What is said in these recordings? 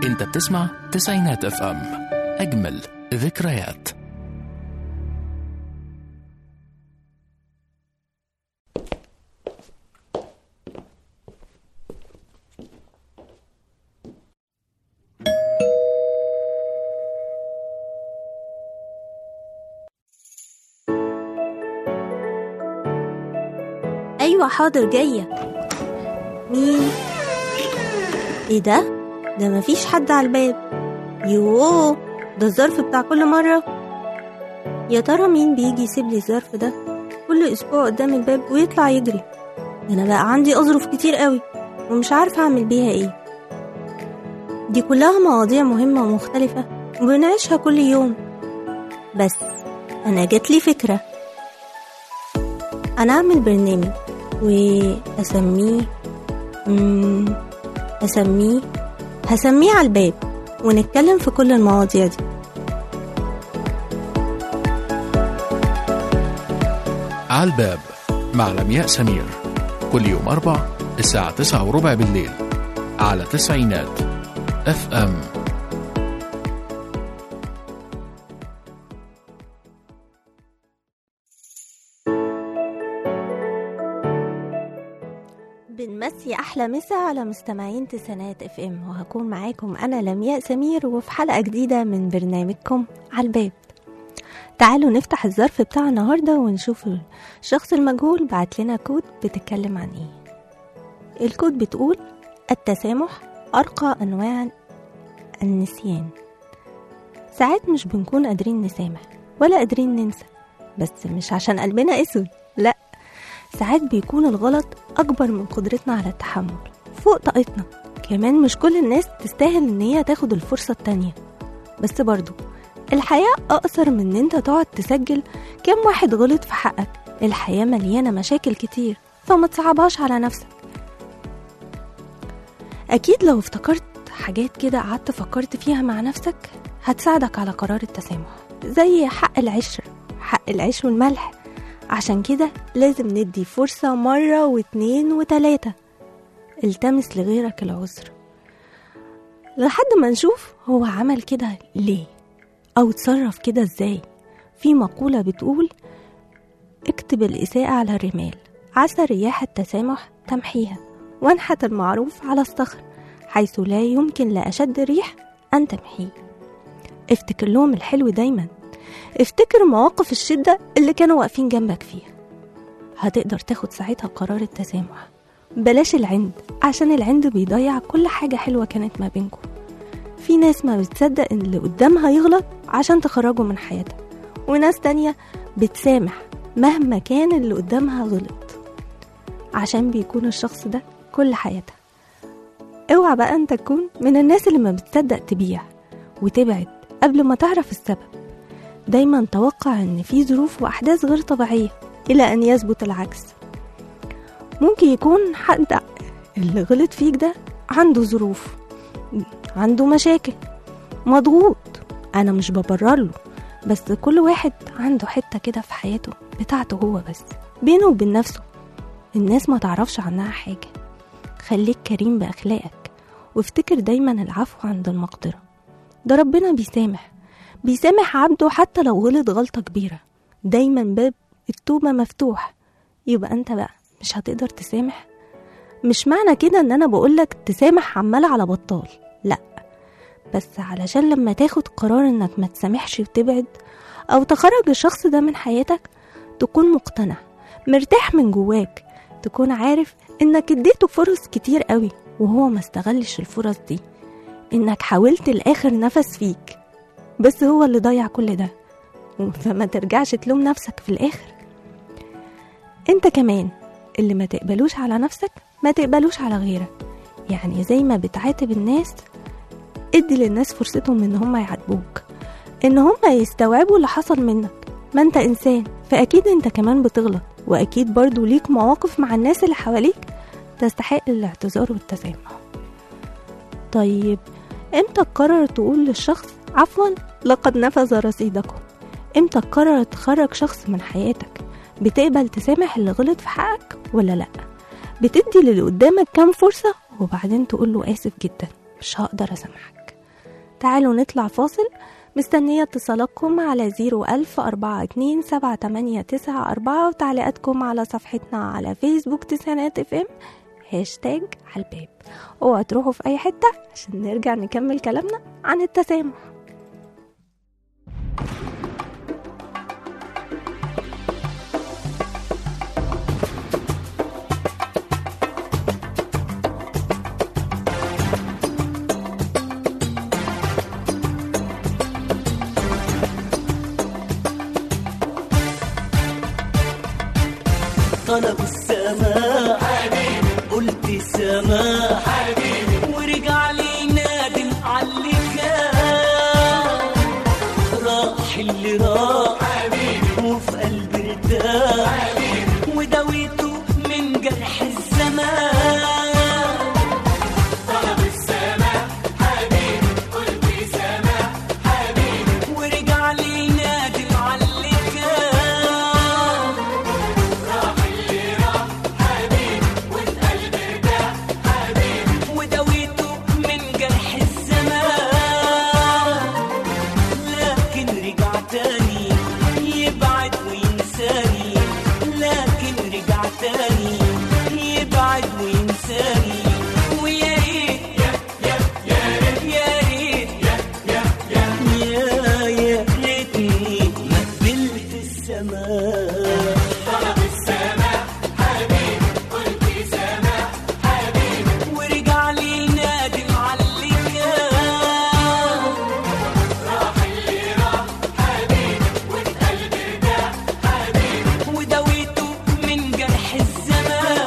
انت بتسمع تسعينات اف ام اجمل ذكريات أيوة حاضر جاية مين؟ ايه ده؟ ده مفيش حد على الباب يوه ده الظرف بتاع كل مرة يا ترى مين بيجي يسيب لي الظرف ده كل أسبوع قدام الباب ويطلع يجري ده أنا بقى عندي أظرف كتير قوي ومش عارفة أعمل بيها إيه دي كلها مواضيع مهمة ومختلفة وبنعيشها كل يوم بس أنا جاتلي فكرة أنا أعمل برنامج وأسميه مم، أسميه هسميه على الباب ونتكلم في كل المواضيع دي على الباب مع لمياء سمير كل يوم أربع الساعة تسعة وربع بالليل على تسعينات اف ام بنمسي أحلى مسا على مستمعين تسعينات اف ام وهكون معاكم أنا لمياء سمير وفي حلقة جديدة من برنامجكم على الباب تعالوا نفتح الظرف بتاع النهاردة ونشوف الشخص المجهول بعت لنا كود بتتكلم عن ايه الكود بتقول التسامح أرقى أنواع النسيان ساعات مش بنكون قادرين نسامح ولا قادرين ننسى بس مش عشان قلبنا اسود لا ساعات بيكون الغلط أكبر من قدرتنا على التحمل فوق طاقتنا كمان مش كل الناس تستاهل إن هي تاخد الفرصة التانية بس برضو الحياة أقصر من إن أنت تقعد تسجل كم واحد غلط في حقك الحياة مليانة مشاكل كتير فما تصعبهاش على نفسك أكيد لو افتكرت حاجات كده قعدت فكرت فيها مع نفسك هتساعدك على قرار التسامح زي حق العشر حق العيش والملح عشان كده لازم ندي فرصة مرة واتنين وتلاتة التمس لغيرك العذر لحد ما نشوف هو عمل كده ليه أو اتصرف كده ازاي في مقولة بتقول اكتب الإساءة على الرمال عسى رياح التسامح تمحيها وانحت المعروف على الصخر حيث لا يمكن لأشد ريح أن تمحيه افتكر لهم الحلو دايما افتكر مواقف الشدة اللي كانوا واقفين جنبك فيها هتقدر تاخد ساعتها قرار التسامح بلاش العند عشان العند بيضيع كل حاجة حلوة كانت ما بينكم في ناس ما بتصدق ان اللي قدامها يغلط عشان تخرجه من حياتها وناس تانية بتسامح مهما كان اللي قدامها غلط عشان بيكون الشخص ده كل حياتها اوعى بقى انت تكون من الناس اللي ما بتصدق تبيع وتبعد قبل ما تعرف السبب دايما توقع ان في ظروف واحداث غير طبيعيه الى ان يثبت العكس ممكن يكون حد اللي غلط فيك ده عنده ظروف عنده مشاكل مضغوط انا مش ببرر له بس كل واحد عنده حته كده في حياته بتاعته هو بس بينه وبين نفسه الناس ما تعرفش عنها حاجه خليك كريم باخلاقك وافتكر دايما العفو عند المقدره ده ربنا بيسامح بيسامح عبده حتى لو غلط غلطة كبيرة دايما باب التوبة مفتوح يبقى انت بقى مش هتقدر تسامح مش معنى كده ان انا بقولك تسامح عمال على بطال لا بس علشان لما تاخد قرار انك ما تسامحش وتبعد او تخرج الشخص ده من حياتك تكون مقتنع مرتاح من جواك تكون عارف انك اديته فرص كتير قوي وهو ما استغلش الفرص دي انك حاولت لاخر نفس فيك بس هو اللي ضيع كل ده فما ترجعش تلوم نفسك في الآخر انت كمان اللي ما تقبلوش على نفسك ما تقبلوش على غيرك يعني زي ما بتعاتب الناس ادي للناس فرصتهم ان هم يعاتبوك ان هم يستوعبوا اللي حصل منك ما انت انسان فاكيد انت كمان بتغلط واكيد برضو ليك مواقف مع الناس اللي حواليك تستحق الاعتذار والتسامح طيب امتى تقرر تقول للشخص عفوا لقد نفذ رصيدكم امتى تقرر تخرج شخص من حياتك بتقبل تسامح اللي غلط في حقك ولا لا بتدي للي قدامك كام فرصة وبعدين تقول له آسف جدا مش هقدر أسامحك تعالوا نطلع فاصل مستنية اتصالاتكم على 01000 42 7894 وتعليقاتكم على صفحتنا على فيسبوك تسعينات اف ام هاشتاج على الباب اوعوا تروحوا في اي حتة عشان نرجع نكمل كلامنا عن التسامح طلب السماح قلت سماح ورجع لي نادم على اللي كان راح اللي راح وفي قلبي ارتاح وداويته من جرح الزمان ورجع لي نادم على اللي كان وداويته من جرح الزمان لكن رجع تاني يبعد وينساني لكن رجع تاني يبعد وينساني ويا ريت يا ريت يا يا ريتني ما قبلت السماء ورجع لي نادم على اللي كان وداويته من جرح الزمان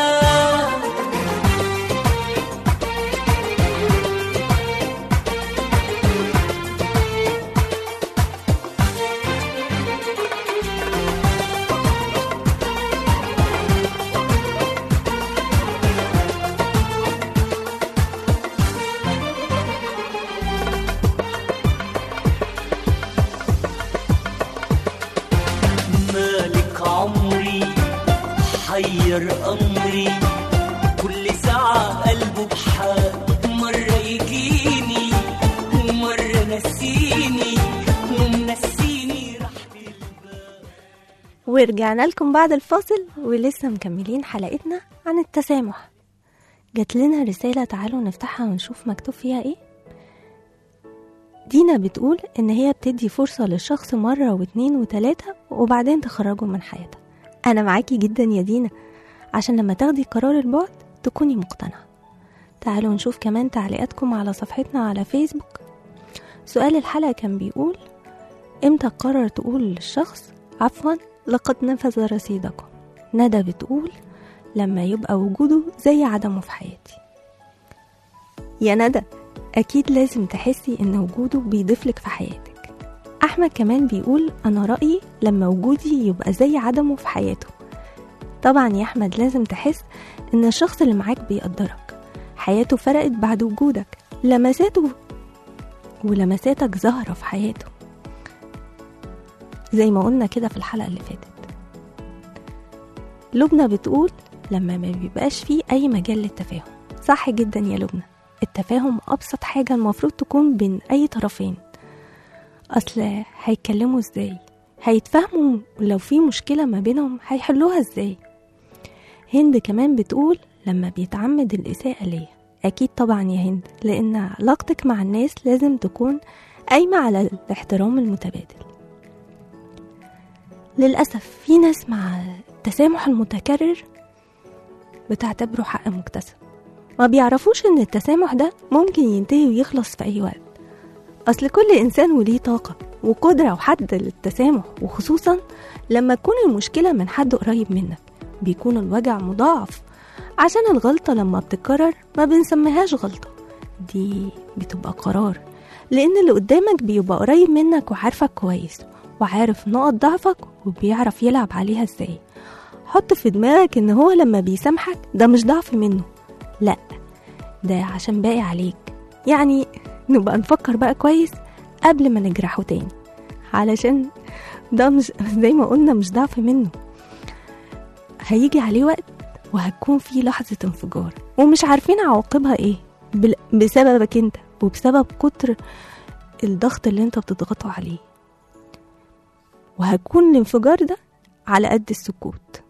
مالك عمري حير أمري كل ساعة قلبه بحال مرة يجيني ومرة نسيني ومنسيني راحة البال ورجعنا لكم بعد الفاصل ولسه مكملين حلقتنا عن التسامح جات لنا رسالة تعالوا نفتحها ونشوف مكتوب فيها ايه دينا بتقول ان هي بتدي فرصة للشخص مرة واتنين وتلاتة وبعدين تخرجه من حياتها انا معاكي جدا يا دينا عشان لما تاخدي قرار البعد تكوني مقتنعة تعالوا نشوف كمان تعليقاتكم على صفحتنا على فيسبوك سؤال الحلقة كان بيقول امتى قرر تقول للشخص عفوا لقد نفذ رصيدكم ندى بتقول لما يبقى وجوده زي عدمه في حياتي يا ندى أكيد لازم تحسي إن وجوده بيضيفلك في حياتك أحمد كمان بيقول أنا رأيي لما وجودي يبقى زي عدمه في حياته طبعا يا أحمد لازم تحس إن الشخص اللي معاك بيقدرك حياته فرقت بعد وجودك لمساته ولمساتك ظاهرة في حياته زي ما قلنا كده في الحلقة اللي فاتت لبنى بتقول لما ما بيبقاش فيه أي مجال للتفاهم صح جدا يا لبنى التفاهم أبسط حاجة المفروض تكون بين أي طرفين أصل هيتكلموا ازاي هيتفاهموا ولو في مشكلة ما بينهم هيحلوها ازاي هند كمان بتقول لما بيتعمد الإساءة ليا أكيد طبعا يا هند لأن علاقتك مع الناس لازم تكون قايمة على الاحترام المتبادل للأسف في ناس مع التسامح المتكرر بتعتبره حق مكتسب ما بيعرفوش ان التسامح ده ممكن ينتهي ويخلص في اي وقت اصل كل انسان وليه طاقة وقدرة وحد للتسامح وخصوصا لما تكون المشكلة من حد قريب منك بيكون الوجع مضاعف عشان الغلطة لما بتتكرر ما بنسميهاش غلطة دي بتبقى قرار لأن اللي قدامك بيبقى قريب منك وعارفك كويس وعارف نقط ضعفك وبيعرف يلعب عليها ازاي حط في دماغك ان هو لما بيسامحك ده مش ضعف منه لا ده عشان باقي عليك يعني نبقى نفكر بقى كويس قبل ما نجرحه تاني علشان ده مش زي ما قلنا مش ضعف منه هيجي عليه وقت وهتكون فيه لحظة انفجار ومش عارفين عواقبها ايه بل- بسببك انت وبسبب كتر الضغط اللي انت بتضغطه عليه وهيكون الانفجار ده على قد السكوت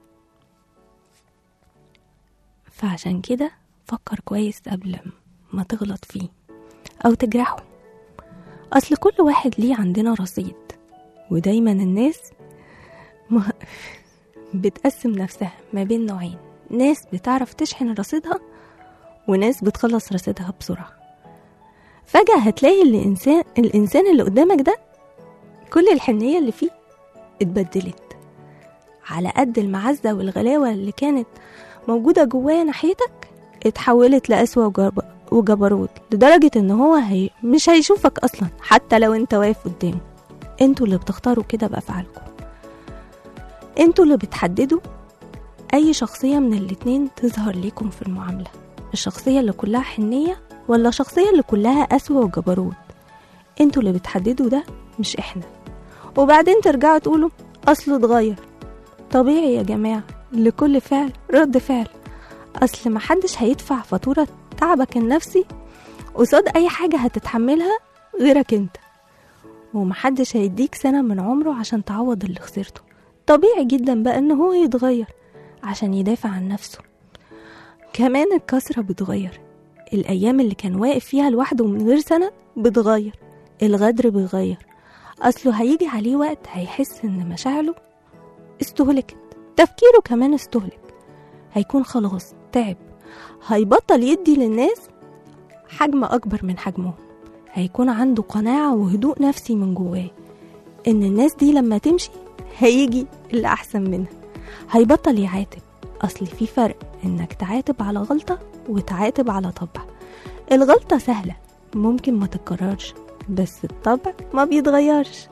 فعشان كده فكر كويس قبل ما تغلط فيه أو تجرحه أصل كل واحد ليه عندنا رصيد ودايما الناس ما بتقسم نفسها ما بين نوعين ناس بتعرف تشحن رصيدها وناس بتخلص رصيدها بسرعة فجأة هتلاقي الإنسان الإنسان اللي قدامك ده كل الحنية اللي فيه اتبدلت على قد المعزة والغلاوة اللي كانت موجودة جواه ناحيتك اتحولت لقسوة وجب- وجبروت لدرجة ان هو هي مش هيشوفك اصلا حتى لو انت واقف قدامه انتوا اللي بتختاروا كده بأفعالكم انتوا اللي بتحددوا اي شخصية من الاتنين تظهر ليكم في المعاملة الشخصية اللي كلها حنية ولا الشخصية اللي كلها قسوة وجبروت انتوا اللي بتحددوا ده مش احنا وبعدين ترجعوا تقولوا اصله اتغير طبيعي يا جماعة لكل فعل رد فعل اصل محدش هيدفع فاتورة تعبك النفسي قصاد اي حاجة هتتحملها غيرك انت ومحدش هيديك سنة من عمره عشان تعوض اللي خسرته طبيعي جدا بقى ان هو يتغير عشان يدافع عن نفسه كمان الكسرة بتغير الأيام اللي كان واقف فيها لوحده من غير سند بتغير الغدر بيغير أصله هيجي عليه وقت هيحس إن مشاعره استهلكت تفكيره كمان استهلك هيكون خلاص تعب هيبطل يدي للناس حجم أكبر من حجمهم هيكون عنده قناعة وهدوء نفسي من جواه إن الناس دي لما تمشي هيجي اللي أحسن منها هيبطل يعاتب أصل في فرق إنك تعاتب على غلطة وتعاتب على طبع الغلطة سهلة ممكن ما تتكررش بس الطبع ما بيتغيرش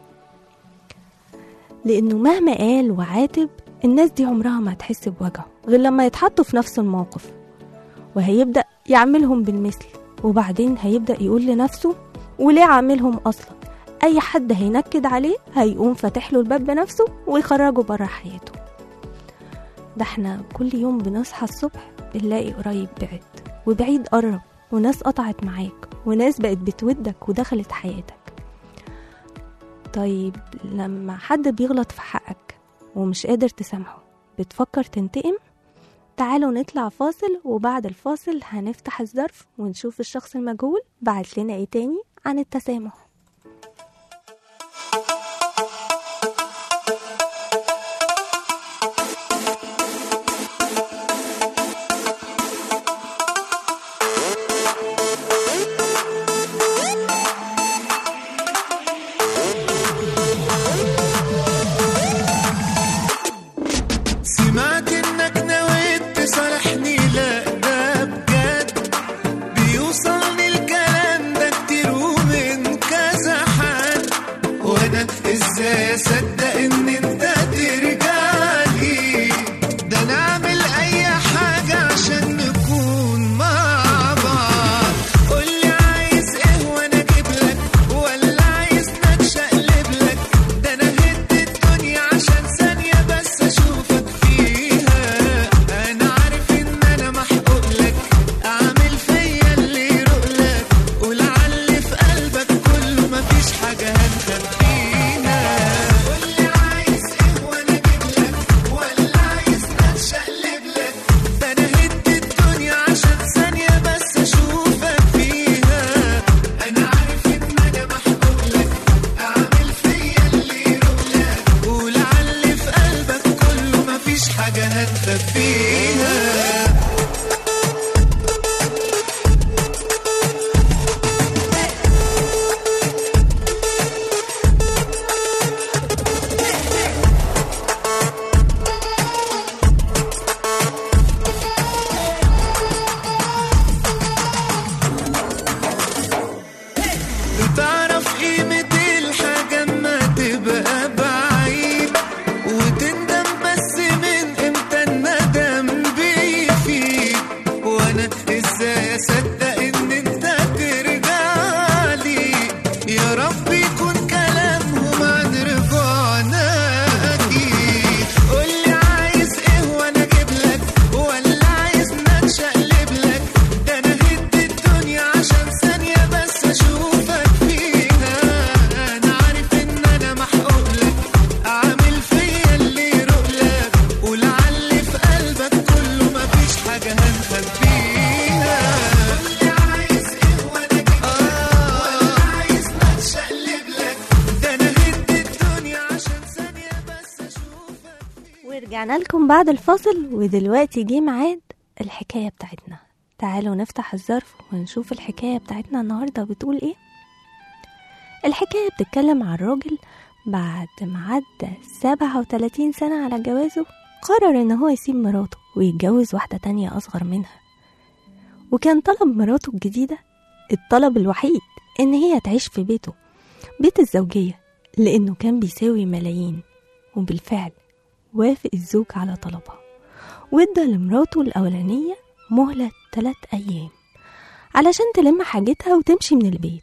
لأنه مهما قال وعاتب الناس دي عمرها ما هتحس بوجعه غير لما يتحطوا في نفس الموقف وهيبدأ يعملهم بالمثل وبعدين هيبدأ يقول لنفسه وليه عاملهم أصلا أي حد هينكد عليه هيقوم فاتح له الباب بنفسه ويخرجه بره حياته ده احنا كل يوم بنصحى الصبح بنلاقي قريب بعد وبعيد قرب وناس قطعت معاك وناس بقت بتودك ودخلت حياتك طيب لما حد بيغلط في حقك ومش قادر تسامحه بتفكر تنتقم تعالوا نطلع فاصل وبعد الفاصل هنفتح الظرف ونشوف الشخص المجهول بعت لنا ايه تاني عن التسامح سمعت انك نويت تصالحني لا ده بجد بيوصلني الكلام ده كتير ومن كام رجعنا لكم بعد الفاصل ودلوقتي جه ميعاد الحكاية بتاعتنا تعالوا نفتح الظرف ونشوف الحكاية بتاعتنا النهاردة بتقول ايه الحكاية بتتكلم عن راجل بعد ما عدى سبعة وتلاتين سنة على جوازه قرر ان هو يسيب مراته ويتجوز واحدة تانية أصغر منها وكان طلب مراته الجديدة الطلب الوحيد ان هي تعيش في بيته بيت الزوجية لأنه كان بيساوي ملايين وبالفعل وافق الزوج على طلبها وادى لمراته الأولانية مهلة تلات أيام علشان تلم حاجتها وتمشي من البيت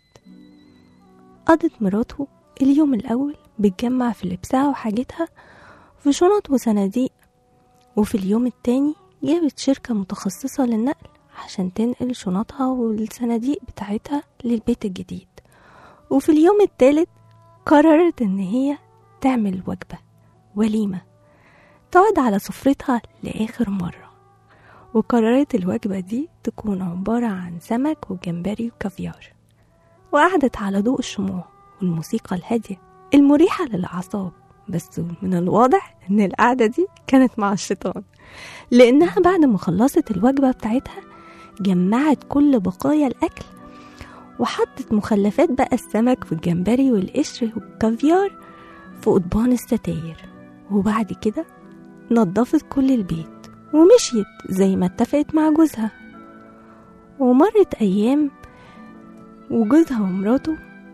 قضت مراته اليوم الأول بتجمع في لبسها وحاجتها في شنط وصناديق وفي اليوم التاني جابت شركة متخصصة للنقل عشان تنقل شنطها والصناديق بتاعتها للبيت الجديد وفي اليوم التالت قررت إن هي تعمل وجبة وليمة تقعد على سفرتها لآخر مرة وقررت الوجبة دي تكون عبارة عن سمك وجمبري وكافيار وقعدت على ضوء الشموع والموسيقى الهادية المريحة للأعصاب بس من الواضح إن القعدة دي كانت مع الشيطان لأنها بعد ما خلصت الوجبة بتاعتها جمعت كل بقايا الأكل وحطت مخلفات بقى السمك والجمبري والقشر والكافيار في قضبان الستاير وبعد كده نظفت كل البيت ومشيت زي ما اتفقت مع جوزها ومرت أيام وجوزها ومراته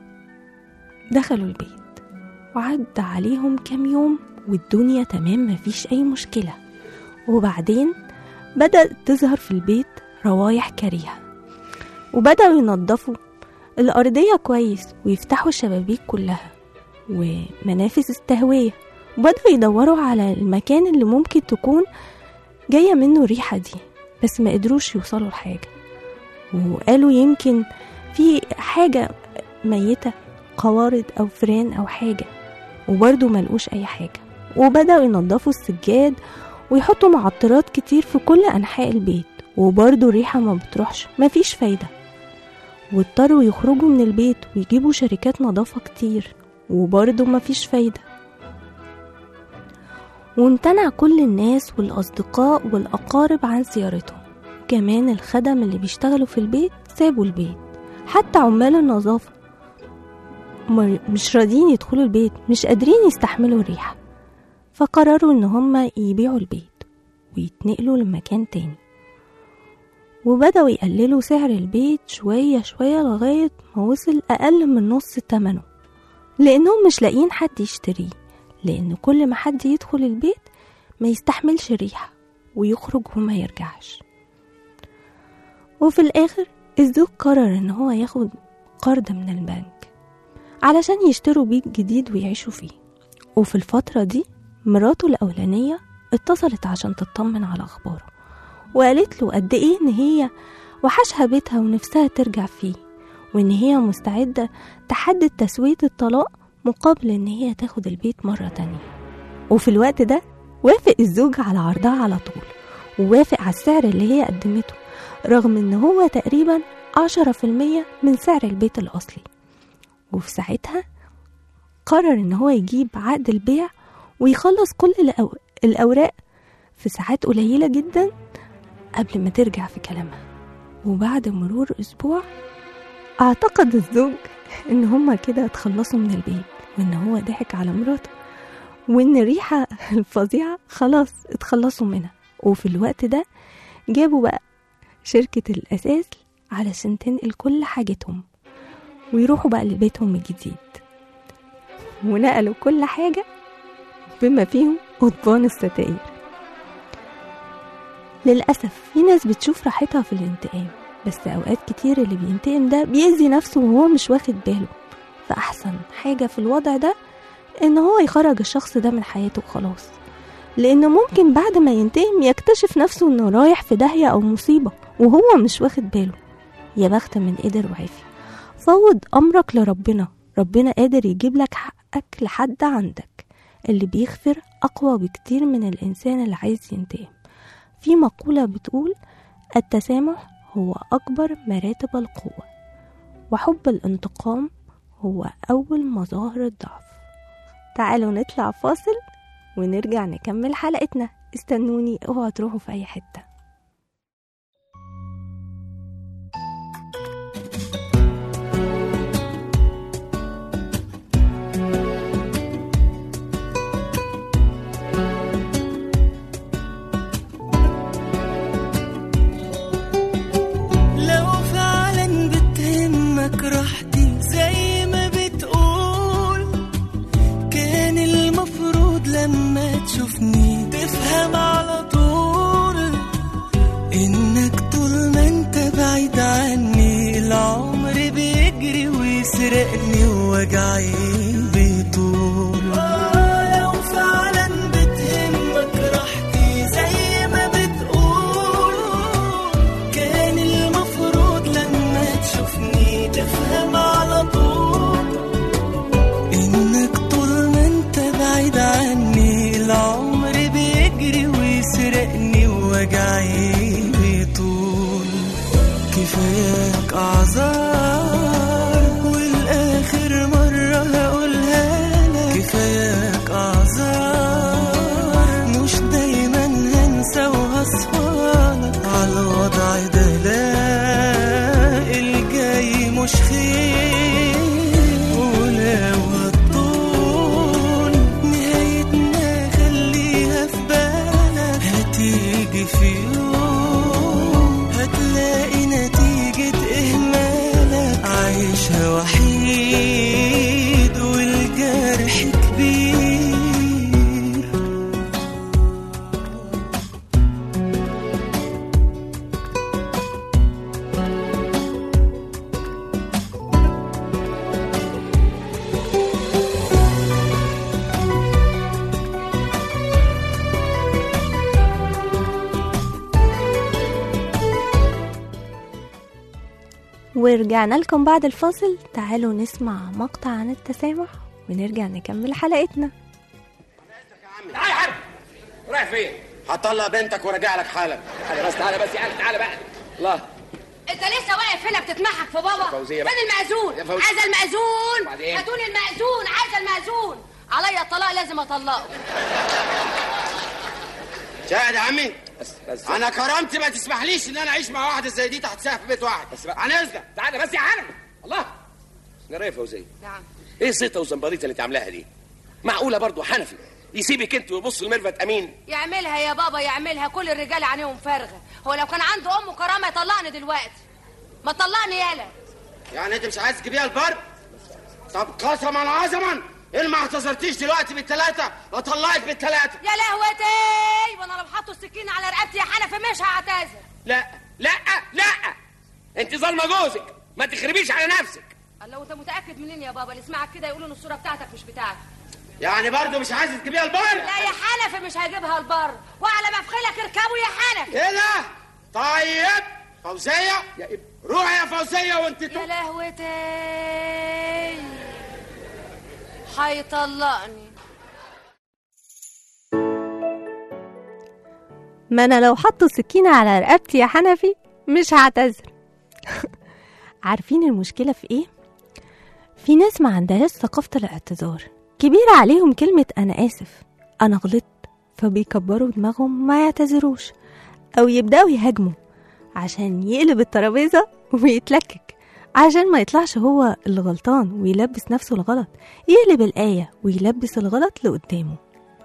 دخلوا البيت وعدى عليهم كام يوم والدنيا تمام مفيش أي مشكلة وبعدين بدأت تظهر في البيت روايح كريهة وبدأوا ينظفوا الأرضية كويس ويفتحوا الشبابيك كلها ومنافذ التهوية وبدأوا يدوروا على المكان اللي ممكن تكون جاية منه الريحة دي بس ما قدروش يوصلوا لحاجة وقالوا يمكن في حاجة ميتة قوارض أو فران أو حاجة وبرضه ملقوش أي حاجة وبدأوا ينظفوا السجاد ويحطوا معطرات كتير في كل أنحاء البيت وبرضه الريحة ما بتروحش مفيش فايدة واضطروا يخرجوا من البيت ويجيبوا شركات نظافة كتير وبرضه مفيش فايدة وامتنع كل الناس والأصدقاء والأقارب عن زيارتهم كمان الخدم اللي بيشتغلوا في البيت سابوا البيت حتى عمال النظافة مر- مش راضيين يدخلوا البيت مش قادرين يستحملوا الريحة فقرروا ان هما يبيعوا البيت ويتنقلوا لمكان تاني وبدأوا يقللوا سعر البيت شوية شوية لغاية ما وصل أقل من نص تمنه لأنهم مش لاقيين حد يشتريه لأن كل ما حد يدخل البيت ما يستحملش الريحة ويخرج وما يرجعش وفي الآخر الزوج قرر إن هو ياخد قرض من البنك علشان يشتروا بيت جديد ويعيشوا فيه وفي الفترة دي مراته الأولانية اتصلت عشان تطمن على أخباره وقالت له قد إيه إن هي وحشها بيتها ونفسها ترجع فيه وإن هي مستعدة تحدد تسوية الطلاق مقابل إن هي تاخد البيت مرة تانية وفي الوقت ده وافق الزوج على عرضها على طول ووافق على السعر اللي هي قدمته رغم إن هو تقريبا عشرة في المية من سعر البيت الأصلي وفي ساعتها قرر إن هو يجيب عقد البيع ويخلص كل الأو... الأوراق في ساعات قليلة جدا قبل ما ترجع في كلامها وبعد مرور أسبوع اعتقد الزوج ان هما كده اتخلصوا من البيت وان هو ضحك على مراته وان الريحة الفظيعة خلاص اتخلصوا منها وفي الوقت ده جابوا بقى شركة الأساس علشان تنقل كل حاجتهم ويروحوا بقى لبيتهم الجديد ونقلوا كل حاجة بما فيهم قضبان الستاير للأسف في ناس بتشوف راحتها في الانتقام بس أوقات كتير اللي بينتقم ده بيأذي نفسه وهو مش واخد باله فأحسن حاجة في الوضع ده إن هو يخرج الشخص ده من حياته خلاص لأنه ممكن بعد ما ينتقم يكتشف نفسه إنه رايح في داهية أو مصيبة وهو مش واخد باله يا بخت من قدر وعافي فوض أمرك لربنا ربنا قادر يجيب لك حقك لحد عندك اللي بيغفر أقوى بكتير من الإنسان اللي عايز ينتقم في مقولة بتقول التسامح هو أكبر مراتب القوة وحب الانتقام هو أول مظاهر الضعف تعالوا نطلع فاصل ونرجع نكمل حلقتنا استنوني اوعوا تروحوا في اي حته لو فعلا بتهمك راحتي زي ما بتقول كان المفروض لما تشوفني تفهم على طول انك طول ما انت بعيد عني العمر بيجري ويسرقني ووجعي بيطول آه، لو فعلا بتهمك راحتي زي ما بتقول كان المفروض لما تشوفني تفهم على طول انك طول ما انت بعيد عني العمر بيجري ويسرقني ووجعي بيطول كفاياك اعذار والاخر مرة هقولها لك كفاياك اعذار مش دايما هنسى وهصفالك على الوضع ده لا الجاي مش خير ولو هتطول نهايتنا خليها في بالك هتيجي في يوم هتلاقي نتيجة إهمالك عايشها وحيد والجرح كبير ورجعنا لكم بعد الفاصل تعالوا نسمع مقطع عن التسامح ونرجع نكمل حلقتنا تعالى يا حاج رايح فين؟ هطلق بنتك وراجع لك حالا تعالى بس تعالى بس يعني تعالى بقى الله انت لسه واقف هنا بتتمحك في بابا فوزية فين بقى. المأذون يا فوزية. عايزه المأذون وبعدين؟ هاتوني المأذون عايزه المأذون عليا الطلاق لازم اطلقه شاهد يا عمي بس بس انا كرامتي ما تسمحليش ان انا اعيش مع واحده زي دي تحت سقف بيت واحد بس بقى. عن اذنك تعالى بس يا حنان الله نرى يا فوزية نعم ايه الزيطه والزمبريطه اللي انت عاملاها دي؟ معقوله برضه حنفي يسيبك انت ويبص لميرفت امين يعملها يا بابا يعملها كل الرجال عينيهم فارغه هو لو كان عنده ام كرامه يطلقني دلوقتي ما طلقني يالا يعني انت مش عايز تجيبيها البر طب قسما عظما ان ما اعتذرتيش دلوقتي بالثلاثه اطلقك بالثلاثه يا لهوتي وانا لو حطوا السكينه على رقبتي يا حنفي مش هعتذر لا لا لا انت ظالمه جوزك ما تخربيش على نفسك الله وانت متاكد منين يا بابا اللي يسمعك كده يقولوا ان الصوره بتاعتك مش بتاعتك يعني برضه مش عايز تجيبيها البر لا يا حنفي مش هجيبها البر وعلى مفخلك اركبوا يا حنفي ايه ده طيب فوزيه يا ابني روحي يا فوزيه وانت يا تو... لهوتي هيطلقني ما انا لو حطوا سكينة على رقبتي يا حنفي مش هعتذر عارفين المشكلة في ايه؟ في ناس ما عندهاش ثقافة الاعتذار كبيرة عليهم كلمة أنا آسف أنا غلطت فبيكبروا دماغهم ما يعتذروش أو يبدأوا يهاجموا عشان يقلب الترابيزة ويتلكك عشان ما يطلعش هو اللي غلطان ويلبس نفسه الغلط يقلب الآية ويلبس الغلط لقدامه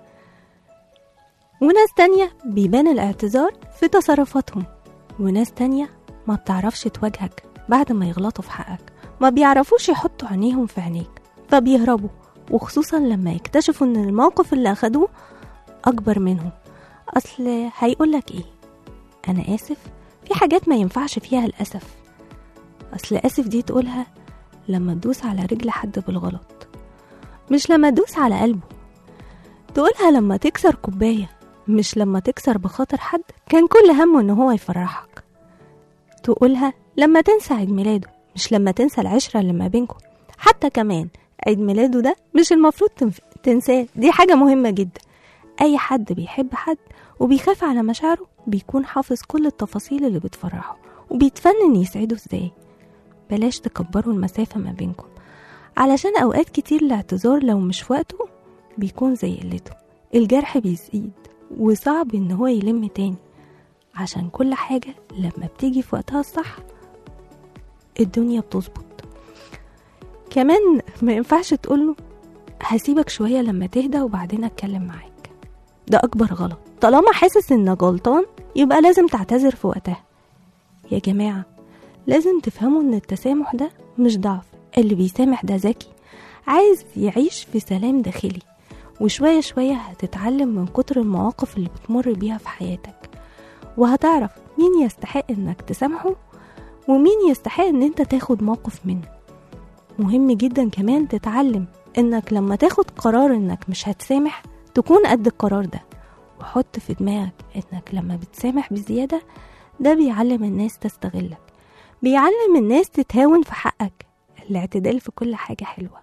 وناس تانية بيبان الاعتذار في تصرفاتهم وناس تانية ما بتعرفش تواجهك بعد ما يغلطوا في حقك ما بيعرفوش يحطوا عينيهم في عينيك فبيهربوا وخصوصا لما يكتشفوا ان الموقف اللي اخدوه اكبر منهم اصل هيقولك ايه انا اسف في حاجات ما ينفعش فيها الاسف اصل اسف دي تقولها لما تدوس على رجل حد بالغلط مش لما تدوس على قلبه تقولها لما تكسر كوباية مش لما تكسر بخاطر حد كان كل همه ان هو يفرحك تقولها لما تنسى عيد ميلاده مش لما تنسى العشرة اللي ما بينكم حتى كمان عيد ميلاده ده مش المفروض تنف... تنساه دي حاجة مهمة جدا أي حد بيحب حد وبيخاف على مشاعره بيكون حافظ كل التفاصيل اللي بتفرحه وبيتفنن يسعده ازاي بلاش تكبروا المسافة ما بينكم علشان أوقات كتير الاعتذار لو مش وقته بيكون زي قلته الجرح بيزيد وصعب ان هو يلم تاني عشان كل حاجة لما بتيجي في وقتها الصح الدنيا بتظبط كمان ما ينفعش تقوله هسيبك شوية لما تهدى وبعدين اتكلم معاك ده اكبر غلط طالما حاسس انك غلطان يبقى لازم تعتذر في وقتها يا جماعة لازم تفهموا ان التسامح ده مش ضعف اللي بيسامح ده ذكي عايز يعيش في سلام داخلي وشوية شوية هتتعلم من كتر المواقف اللي بتمر بيها في حياتك وهتعرف مين يستحق انك تسامحه ومين يستحق ان انت تاخد موقف منه مهم جدا كمان تتعلم انك لما تاخد قرار انك مش هتسامح تكون قد القرار ده وحط في دماغك انك لما بتسامح بزيادة ده بيعلم الناس تستغلك بيعلم الناس تتهاون في حقك الاعتدال في كل حاجة حلوة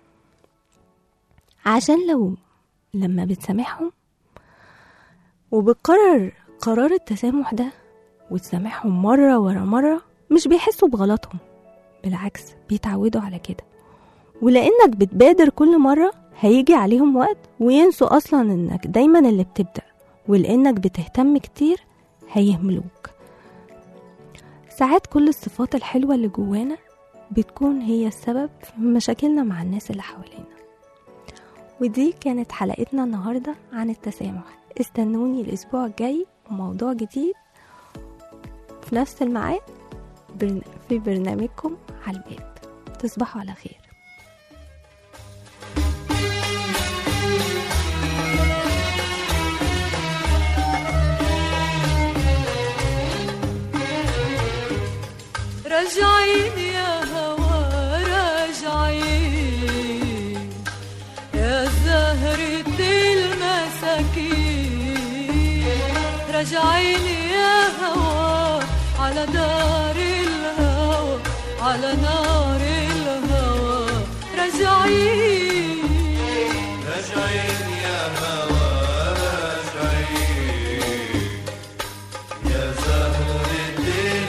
عشان لو لما بتسامحهم وبتقرر قرار التسامح ده وتسامحهم مرة ورا مرة مش بيحسوا بغلطهم بالعكس بيتعودوا على كده ولانك بتبادر كل مرة هيجي عليهم وقت وينسوا اصلا انك دايما اللي بتبدأ ولانك بتهتم كتير هيهملوك ساعات كل الصفات الحلوة اللي جوانا بتكون هي السبب في مشاكلنا مع الناس اللي حوالينا ودي كانت حلقتنا النهاردة عن التسامح استنوني الأسبوع الجاي وموضوع جديد في نفس الميعاد برن- في برنامجكم على الباب تصبحوا على خير راجعين يا هوا راجعين يا زهرة المساكين راجعين يا هوا على دار الهوى على نار الهوى راجعين راجعين يا هوا راجعين يا زهرة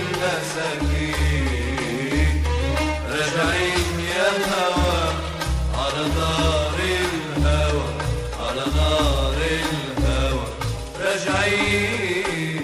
المساكين راجعين يا هوا على نار الهوى على نار الهوى راجعين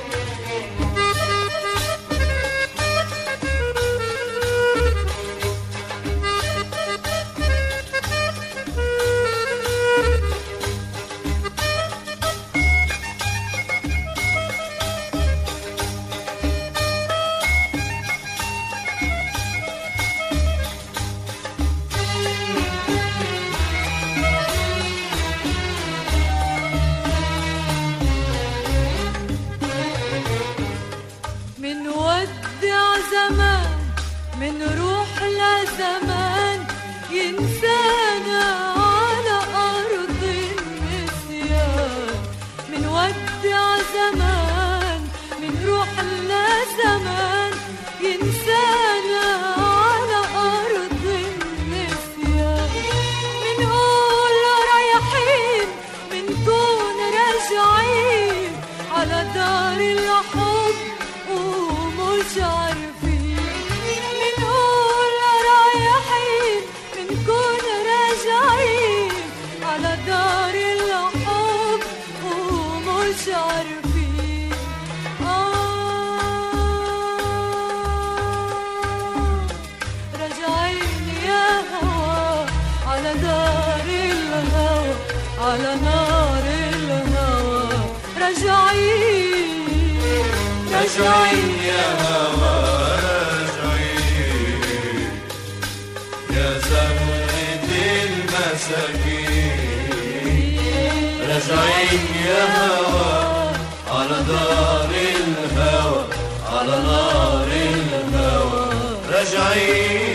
من ودع زمان من روح لزمان ينسانا على أرض النسيان من ودع زمان من روح لزمان ينسانا على أرض النسيان منقول رايحين منكون راجعين على دار الحب ومش عارفين منقول رايحين منكون راجعين على دار الحب ومش عارفين آه راجعين يا هوا على دار الهوى على نار الهوى راجعين راجعين يا هوا راجعين يا زهرة المساكين راجعين يا هوا على دار الهوى على نار الهوى راجعين